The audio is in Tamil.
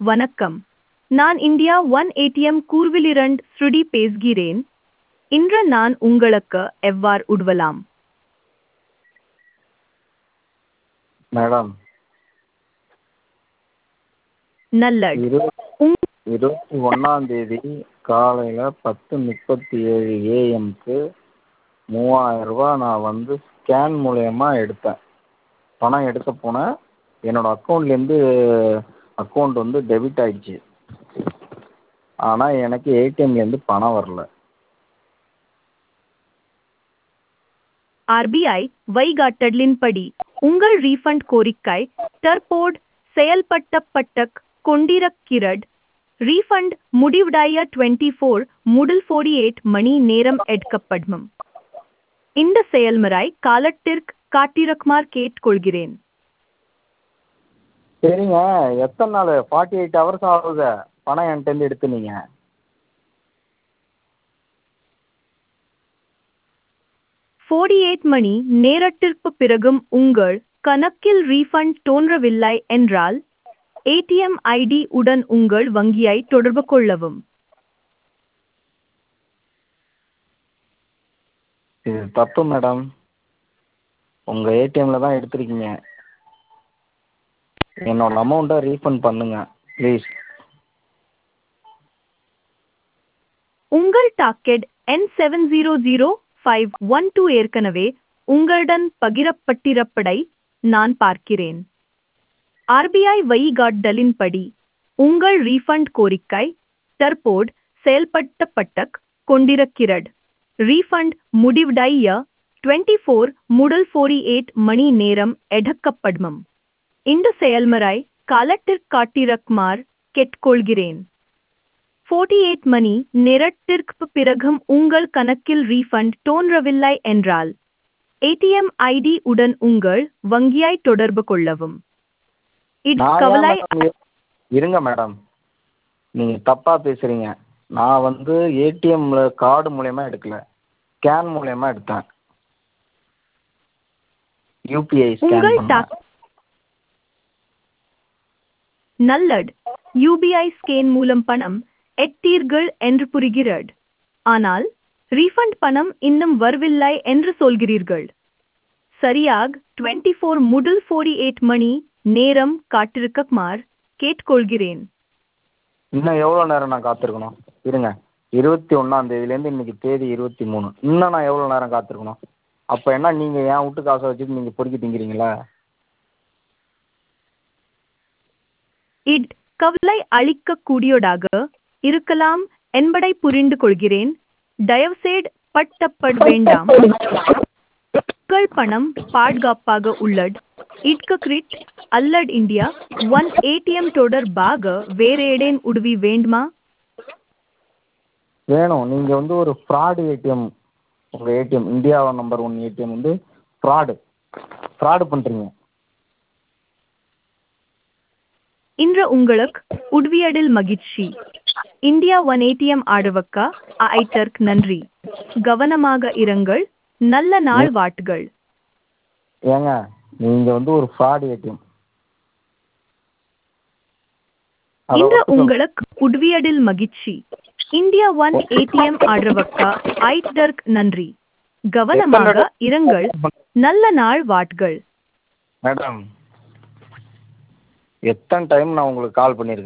வணக்கம் நான் இந்தியா ஒன் ஏடிஎம் கூர்விலிரண்ட் ஸ்ருடி பேசுகிறேன் இன்று நான் உங்களுக்கு எவ்வாறு உதவலாம் மேடம் நல்லது இரு உங் இருபத்தி ஒன்றாந்தேதி காலையில் பத்து முப்பத்தி ஏழு ஏஎம்க்கு மூவாயிரரூபா நான் வந்து ஸ்கேன் மூலயமா எடுத்தேன் பணம் எடுக்க போனேன் என்னோடய அக்கௌண்ட்லேருந்து அக்கௌண்ட் வந்து டெபிட் ஆயிடுச்சு ஆனால் எனக்கு ஏடிஎம்லேருந்து பணம் வரல ஆர்பிஐ வழிகாட்டலின்படி உங்கள் ரீஃபண்ட் கோரிக்கை தற்போது செயல்படுத்தப்பட்டு கொண்டிருக்கிறது ரீஃபண்ட் முடிவடைய டுவெண்ட்டி ஃபோர் முதல் ஃபோர்டி எயிட் மணி நேரம் எடுக்கப்படும் இந்த செயல்முறை காலத்திற்கு காட்டிருக்குமாறு கேட்டுக்கொள்கிறேன் சரிங்க எத்தனை நாள் ஃபார்ட்டி எயிட் ஹவர்ஸ் ஆகுது பணம் என்கிட்டேருந்து எடுத்து நீங்கள் ஃபோர்டி எயிட் மணி நேரத்திற்குப் பிறகும் உங்கள் கணக்கில் ரீஃபண்ட் தோன்றவில்லை என்றால் ஏடிஎம் ஐடி உடன் உங்கள் வங்கியை தொடர்பு கொள்ளவும் இது தப்பு மேடம் உங்கள் ஏடிஎம்மில் தான் எடுத்திருக்கீங்க என்னோட அமௌண்ட்டை ரீஃபண்ட் பண்ணுங்கள் ப்ளீஸ் உங்கள் docket N seven zero zero five one two ஏற்கனவே உங்களுடன் பகிரப்பட்டிருப்பதை நான் பார்க்கிறேன் ஆர்பிஐ வழிகாட்டலின்படி உங்கள் ரீஃபண்ட் கோரிக்கை தற்போது செயல்படுத்தப்பட்டு கொண்டிருக்கிறது ரீஃபண்ட் முடிவடைய டுவெண்ட்டி ஃபோர் முதல் ஃபோர்டி எயிட் மணி நேரம் எடுக்கப்படும் இந்த செயல்முறை காலத்திற்கு காட்டிருக்குமாறு கேட்டுக்கொள்கிறேன் ஃபோர்ட்டி எயிட் மணி நேரத்திற்கு பிறகும் உங்கள் கணக்கில் ரீஃபண்ட் தோன்றவில்லை என்றால் ஏடிஎம் ஐடி உடன் உங்கள் வங்கியை தொடர்பு கொள்ளவும் இது நான் ஏன் கவலை மேடம் இருங்க மேடம் நீங்கள் தப்பாக பேசுகிறீங்க நான் வந்து ஏடிஎம்மில் கார்டு மூலயமா எடுக்கல ஸ்கேன் மூலயமா எடுத்தேன் யூபிஐ ஸ்கேன் உங்கள் பண்ணேன் டாக் நல்லது யூபிஐ ஸ்கேன் மூலம் பணம் எட்டீர்கள் என்று புரிகிறது ஆனால் ரீஃபண்ட் பணம் இன்னும் வரவில்லை என்று சொல்கிறீர்கள் சரியாக டுவெண்ட்டி ஃபோர் முதல் ஃபோர்டி எயிட் மணி நேரம் காட்டிருக்குமாறு கேட்டுக்கொள்கிறேன் இன்னும் எவ்வளோ நேரம் நான் காத்திருக்கணும் இருங்க இருபத்தி ஒன்றாந்தேதிலேருந்து இன்னைக்கு தேதி இருபத்தி மூணு இன்னும் நான் எவ்வளோ நேரம் காத்திருக்கணும் அப்போ என்ன நீங்கள் என் வீட்டு காசை வச்சுட்டு நீங்கள் பொறுக்கி திங்கிறீங்களா இட் கவலை அளிக்கக்கூடியதாக இருக்கலாம் என்பதை புரிந்து கொள்கிறேன் தயவுசெய்து பட்டப்பட வேண்டாம் உங்கள் பணம் பாதுகாப்பாக உள்ளது இட்க கிரிட் அல்லட் இந்தியா ஒன் ஏடிஎம் தொடர்பாக வேறு ஏதேன் உதவி வேண்டுமா வேணும் நீங்கள் வந்து ஒரு ஃப்ராடு ஏடிஎம் உங்கள் ATM India number one ATM வந்து ஃப்ராடு ஃப்ராடு பண்ணுறீங்க இன்று உங்களுக்கு உதவியதில் மகிழ்ச்சி இந்தியா ஒன் ஏடிஎம் ஆடுவக்கா ஐட்டர்க் நன்றி கவனமாக இருங்கள் நல்ல நாள் வாட்டுகள் ஏங்க நீங்கள் வந்து ஒரு ஃப்ராடு ஏடிஎம் இன்று உங்களுக்கு உதவியதில் மகிழ்ச்சி இந்தியா ஒன் ஏடிஎம் ஆடுவக்கா ஐட்டர்க் நன்றி கவனமாக இருங்கள் நல்ல நாள் வாட்கள் மேடம் எத்தனை டைம் நான் உங்களுக்கு கால் பண்ணியிருக்கேன்